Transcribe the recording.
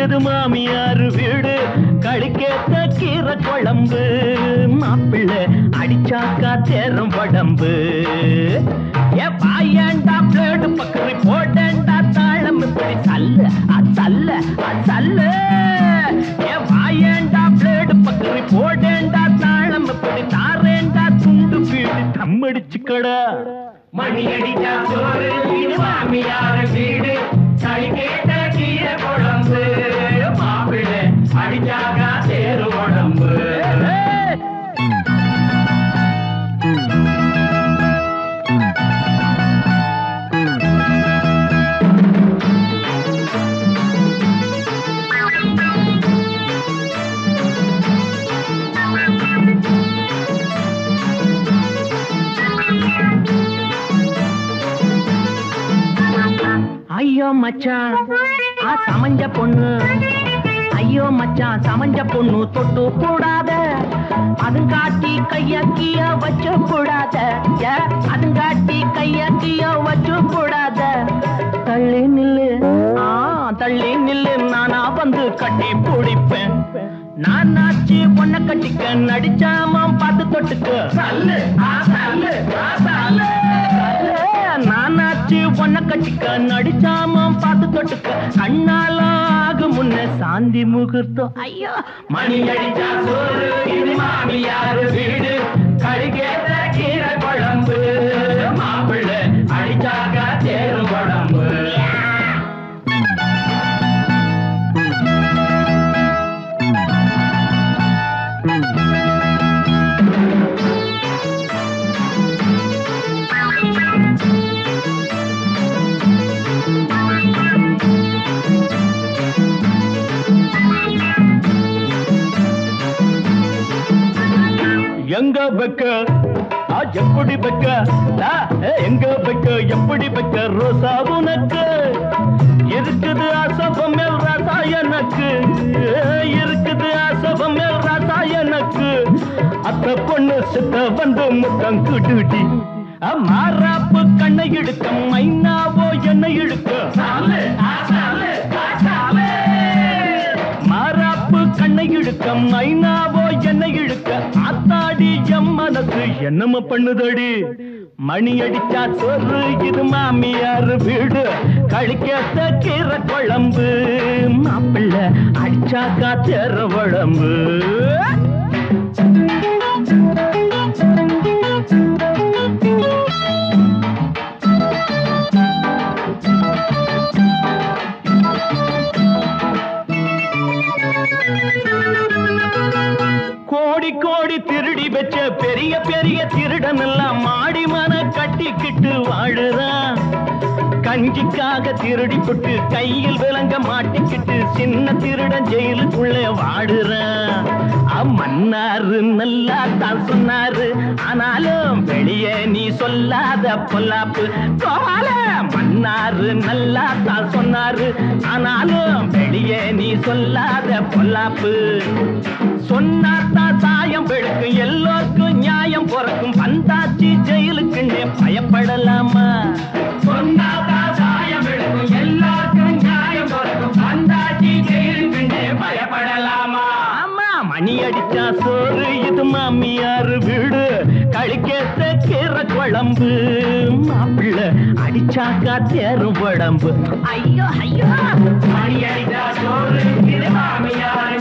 இது மாமியார் வீடு கழிக்கேத்த கீரை குழம்பு மாப்பிள்ளை அடிச்சாக்கா தேரும் படம்பு ஏ பாயண்டா பிளேடு பக்கரி போட்டேன்டா தாளம் இப்படி சல்ல அசல்ல அசல்ல ஏ வாயேண்டா பிளேடு பக்கரி போட்டேன்டா தாளம் இப்படி தாரேண்டா துண்டு வீடு தம்மடிச்சுக்கடா மணி அடிச்சா சோறு இது மாமியார் வீடு சளி கேட்ட கீரை குழம்பு மாப்பிள்ளை அடிச்சாக்கா தேரு உடம்பு ஏய்! ஐயோ மச்சான் ஆ சமஞ்ச பொண்ணு ஐயோ மச்சான் சமஞ்ச பொண்ணு தொட்டு கூடாத அதுங்காட்டி கையக்கிய வச்சு கூடாத ஏ, அதுங்காட்டி கையக்கிய வச்சு கூடாத தள்ளி நில்லு ஆ தள்ளி நில்லு நானா வந்து கட்டி பிடிப்பேன் நான் நாச்சு பொண்ண கட்டிக்க நடிச்சாம பார்த்து தொட்டுக்க சல்லு ஆ சல்லு ஆ சல்லு நானாச்சு பொண்ண கட்டிக்க நடிச்சாம பார்த்து தொட்டுக்க கண்ணால ஆகு முன்ன சாந்தி முகூர்த்தம் ஐயோ மணி அடிச்சா சோறு இது மாமியார் வீடு களி கேட்ட கீரை குழம்பு மாப்பிள்ளை அடிச்சாக்கா தேரு உடம்பு எங்க வைக்க ஆ, எப்படி வைக்க ஆ, ஏ, எங்க வைக்க எப்படி வைக்க ரோசா உனக்கு இருக்குது அசபம் மேல் ராசா எனக்கு ஏ, இருக்குது அசபம் மேல் ராசா எனக்கு அத்த பொண்ணு சித்த வந்து முத்தம் குடுடி மாறாப்பு கண்ணை இழுக்க மைனாவோ என்னை இழுக்க சல்லு ஆ சல்லு ஆ சல்லு மாறாப்பு கண்ணை இழுக்க மைனாவோ என்னை இழுக்க ஆத்தாடி எம் மனசு என்னம பண்ணுதடி மணி அடிச்சா சோறு இது மாமியார் வீடு கழிக்கத்த கீரை குழம்பு மாப்பிள்ளை அடிச்சாக்கா தேர உடம்பு கோடி கோடி திருடி வச்ச பெரிய பெரிய திருடன் எல்லாம் மாடி மன கட்டிக்கிட்டு வாழுறான் கஞ்சிக்காக திருடி புட்டு கையில் விலங்க மாட்டிக்கிட்டு சின்ன திருடன் ஜெயிலுக்குள்ள வாடுறான் மன்னாரு நல்லா தான் சொன்னாரு ஆனாலும் வெளியே நீ சொல்லாத பொல்லாப்பு கோவால மன்னாரு நல்லா தான் சொன்னாரு ஆனாலும் வெளியே நீ சொல்லாத பொல்லாப்பு சொன்னாத்தான் சாயம் வெளுக்கும் எல்லோருக்கும் நியாயம் பிறக்கும் வந்தாச்சு ஜெயிலுக்குன்னே பயப்படலாமா சொன்னாதா சாயம் எடுக்கும் எல்லாருக்கும் நியாயம் பிறக்கும் வந்தாச்சி ஜெயிலுக்குண்டே பயப்படலாமா ஆமா மணி அடிச்சா சோறு இது மாமியார் வீடு கழிக்கேத்த கீரை குழம்பு மாப்பிள்ளை அடிச்சாக்கா தேரும் உடம்பு ஐயோ ஐயோ மணி அடிச்சா சோறு இது மாமியார்